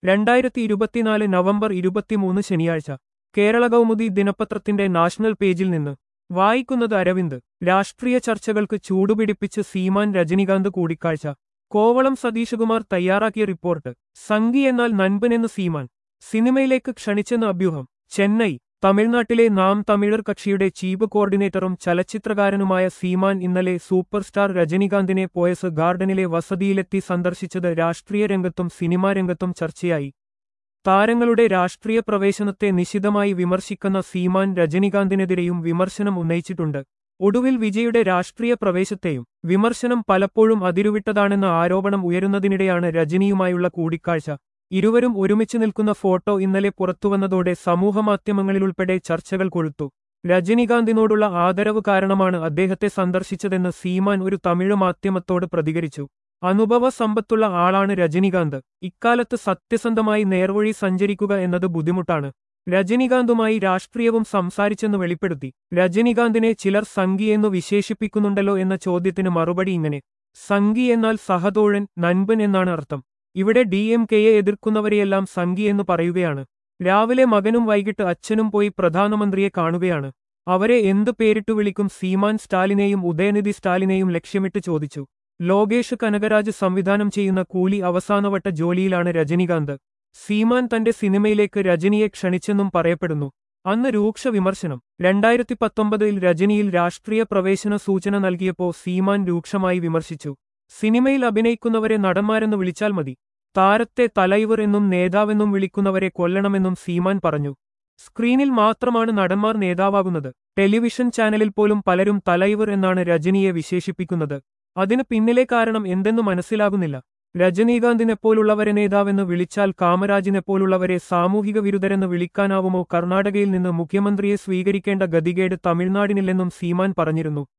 രണ്ടായിരത്തി ഇരുപത്തിനാല് നവംബർ ഇരുപത്തിമൂന്ന് ശനിയാഴ്ച കേരള കൗമുദി ദിനപത്രത്തിന്റെ നാഷണൽ പേജിൽ നിന്ന് വായിക്കുന്നത് അരവിന്ദ് രാഷ്ട്രീയ ചർച്ചകൾക്ക് ചൂടുപിടിപ്പിച്ച് സീമാൻ രജനികാന്ത് കൂടിക്കാഴ്ച കോവളം സതീശകുമാർ തയ്യാറാക്കിയ റിപ്പോർട്ട് സംഗി എന്നാൽ നൻപനെന്ന് സീമാൻ സിനിമയിലേക്ക് ക്ഷണിച്ചെന്ന് അഭ്യൂഹം ചെന്നൈ തമിഴ്നാട്ടിലെ നാം തമിഴർ കക്ഷിയുടെ ചീഫ് കോർഡിനേറ്ററും ചലച്ചിത്രകാരനുമായ സീമാൻ ഇന്നലെ സൂപ്പർ സ്റ്റാർ രജനികാന്തിനെ പോയസ് ഗാർഡനിലെ വസതിയിലെത്തി സന്ദർശിച്ചത് രാഷ്ട്രീയ രംഗത്തും സിനിമാ രംഗത്തും ചർച്ചയായി താരങ്ങളുടെ രാഷ്ട്രീയ പ്രവേശനത്തെ നിശിതമായി വിമർശിക്കുന്ന സീമാൻ രജനികാന്തിനെതിരെയും വിമർശനം ഉന്നയിച്ചിട്ടുണ്ട് ഒടുവിൽ വിജയുടെ രാഷ്ട്രീയ പ്രവേശത്തെയും വിമർശനം പലപ്പോഴും അതിരുവിട്ടതാണെന്ന ആരോപണം ഉയരുന്നതിനിടെയാണ് രജനിയുമായുള്ള കൂടിക്കാഴ്ച ഇരുവരും ഒരുമിച്ച് നിൽക്കുന്ന ഫോട്ടോ ഇന്നലെ പുറത്തുവന്നതോടെ സമൂഹമാധ്യമങ്ങളിലുൾപ്പെടെ ചർച്ചകൾ കൊഴുത്തു രജനികാന്തിനോടുള്ള ആദരവ് കാരണമാണ് അദ്ദേഹത്തെ സന്ദർശിച്ചതെന്ന് സീമാൻ ഒരു തമിഴ് മാധ്യമത്തോട് പ്രതികരിച്ചു അനുഭവ സമ്പത്തുള്ള ആളാണ് രജനികാന്ത് ഇക്കാലത്ത് സത്യസന്ധമായി നേർവഴി സഞ്ചരിക്കുക എന്നത് ബുദ്ധിമുട്ടാണ് രജനികാന്തുമായി രാഷ്ട്രീയവും സംസാരിച്ചെന്ന് വെളിപ്പെടുത്തി രജനികാന്തിനെ ചിലർ സംഘിയെന്നു വിശേഷിപ്പിക്കുന്നുണ്ടല്ലോ എന്ന ചോദ്യത്തിന് മറുപടി ഇങ്ങനെ സംഘി എന്നാൽ സഹതോഴൻ നൻപൻ എന്നാണ് അർത്ഥം ഇവിടെ ഡി എം കെയെ എതിർക്കുന്നവരെയെല്ലാം സംഘി എന്ന് പറയുകയാണ് രാവിലെ മകനും വൈകിട്ട് അച്ഛനും പോയി പ്രധാനമന്ത്രിയെ കാണുകയാണ് അവരെ എന്തു പേരിട്ടു വിളിക്കും സീമാൻ സ്റ്റാലിനെയും ഉദയനിധി സ്റ്റാലിനെയും ലക്ഷ്യമിട്ട് ചോദിച്ചു ലോകേഷ് കനകരാജ് സംവിധാനം ചെയ്യുന്ന കൂലി അവസാനവട്ട ജോലിയിലാണ് രജനികാന്ത് സീമാൻ തന്റെ സിനിമയിലേക്ക് രജനിയെ ക്ഷണിച്ചെന്നും പറയപ്പെടുന്നു അന്ന് രൂക്ഷ വിമർശനം രണ്ടായിരത്തി പത്തൊമ്പതിൽ രജനിയിൽ രാഷ്ട്രീയ പ്രവേശന സൂചന നൽകിയപ്പോൾ സീമാൻ രൂക്ഷമായി വിമർശിച്ചു സിനിമയിൽ അഭിനയിക്കുന്നവരെ നടന്മാരെന്ന് വിളിച്ചാൽ മതി താരത്തെ തലൈവർ എന്നും നേതാവെന്നും വിളിക്കുന്നവരെ കൊല്ലണമെന്നും സീമാൻ പറഞ്ഞു സ്ക്രീനിൽ മാത്രമാണ് നടന്മാർ നേതാവാകുന്നത് ടെലിവിഷൻ ചാനലിൽ പോലും പലരും തലൈവർ എന്നാണ് രജനിയെ വിശേഷിപ്പിക്കുന്നത് അതിന് പിന്നിലെ കാരണം എന്തെന്നു മനസ്സിലാകുന്നില്ല രജനീകാന്തിനെപ്പോലുള്ളവരെ നേതാവെന്ന് വിളിച്ചാൽ കാമരാജിനെപ്പോലുള്ളവരെ സാമൂഹിക വിരുദ്ധരെന്ന് വിളിക്കാനാവുമോ കർണാടകയിൽ നിന്ന് മുഖ്യമന്ത്രിയെ സ്വീകരിക്കേണ്ട ഗതികേട് തമിഴ്നാടിനില്ലെന്നും സീമാൻ പറഞ്ഞിരുന്നു